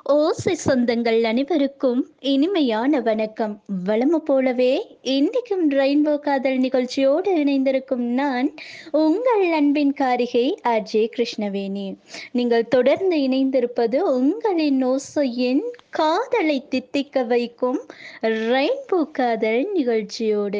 ஓசை சொந்தங்கள் அனைவருக்கும் இனிமையான வணக்கம் வளம போலவே இன்றைக்கும் ரெயின்போ காதல் நிகழ்ச்சியோடு இணைந்திருக்கும் நான் உங்கள் அன்பின் காரிகை அஜே கிருஷ்ணவேணி நீங்கள் தொடர்ந்து இணைந்திருப்பது உங்களின் ஓசையின் காதலை தித்திக்க வைக்கும் ரெயின்போ காதல் நிகழ்ச்சியோடு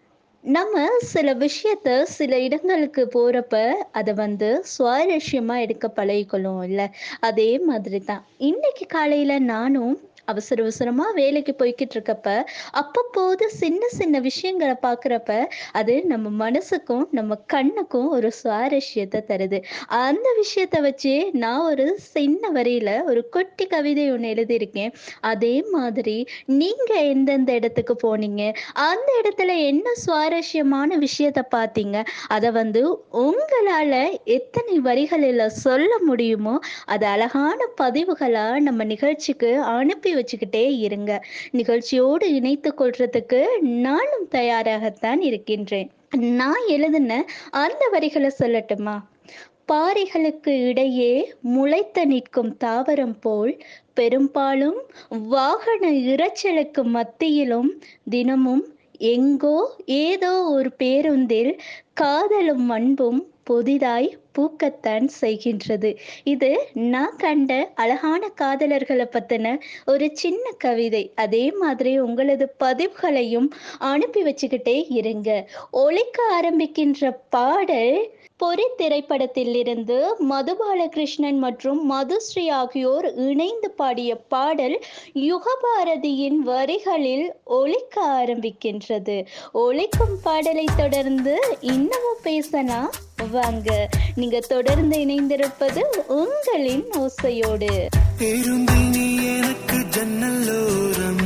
நம்ம சில விஷயத்த சில இடங்களுக்கு போறப்ப அதை வந்து சுவாரஸ்யமா எடுக்க பழகிக்கொள்ளும் இல்ல அதே மாதிரி தான் இன்னைக்கு காலையில நானும் அவசர அவசரமா வேலைக்கு போய்கிட்டு இருக்கப்ப அப்பப்போது சின்ன சின்ன விஷயங்களை பார்க்குறப்ப அது நம்ம மனசுக்கும் நம்ம கண்ணுக்கும் ஒரு சுவாரஸ்யத்தை தருது அந்த விஷயத்த வச்சு நான் ஒரு சின்ன வரியில ஒரு குட்டி கவிதை ஒன்று எழுதியிருக்கேன் அதே மாதிரி நீங்க எந்தெந்த இடத்துக்கு போனீங்க அந்த இடத்துல என்ன சுவாரஸ்யமான விஷயத்த பார்த்தீங்க அதை வந்து உங்களால எத்தனை வரிகளில் சொல்ல முடியுமோ அது அழகான பதிவுகளா நம்ம நிகழ்ச்சிக்கு அனுப்பி வச்சுக்கிட்டே இருங்க நிகழ்ச்சியோடு இணைத்து கொள்றதுக்கு நானும் தயாராகத்தான் இருக்கின்றேன் நான் எழுதின அந்த வரிகளை சொல்லட்டுமா பாறைகளுக்கு இடையே முளைத்த நிற்கும் தாவரம் போல் பெரும்பாலும் வாகன இரைச்சலுக்கு மத்தியிலும் தினமும் எங்கோ ஏதோ ஒரு பேருந்தில் காதலும் அன்பும் புதிதாய் பூக்கத்தான் செய்கின்றது இது நான் கண்ட அழகான காதலர்களை பத்தின ஒரு சின்ன கவிதை அதே மாதிரி உங்களது பதிவுகளையும் அனுப்பி வச்சுக்கிட்டே இருங்க ஒழிக்க ஆரம்பிக்கின்ற பாடல் பொறி திரைப்படத்தில் இருந்து மதுபாலகிருஷ்ணன் மற்றும் மதுஸ்ரீ ஆகியோர் இணைந்து பாடிய பாடல் யுகபாரதியின் வரிகளில் ஒழிக்க ஆரம்பிக்கின்றது ஒழிக்கும் பாடலை தொடர்ந்து இன்னமும் பேசலாம் வாங்க நீங்க தொடர்ந்து இணைந்திருப்பது உங்களின் ஓசையோடு பேருந்தில் நீ எனக்கு ஜன்னலோரம்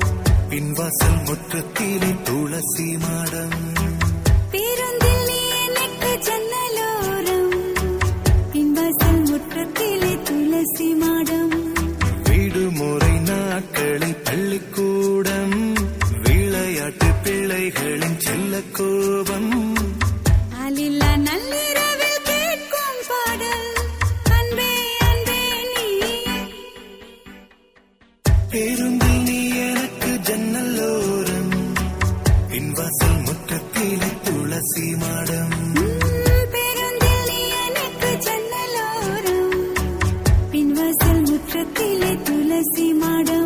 பின்வாசல் முற்றத்திலே துளசி மாடம் பேருந்தில் நீ எனக்கு ஜன்னலோரம் பின்வாசல் முற்றத்திலே துளசி மாடம் விடுமுறை நாட்களில் பள்ளிக்கூடம் விளையாட்டு பிள்ளைகளின் செல்ல கோபம் ஆளில்லா நள்ளிரவில் கேட்கும் பாடல் அன்பே அன்பே நீ பேருந்தில் நீ எனக்கு ஜன்னலோரம் பின்வாசல் முற்றத்திலே துளசி மாடம் பேருந்தில் நீ எனக்கு ஜன்னலோரம் பின்வாசல் முற்றத்திலே துளசி மாடம்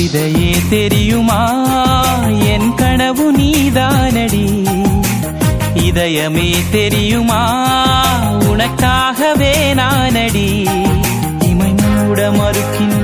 இதையே தெரியுமா என் கனவு நீதானடி இதயமே தெரியுமா உனக்காகவே நானடி இமை மூட மறுக்கின்ற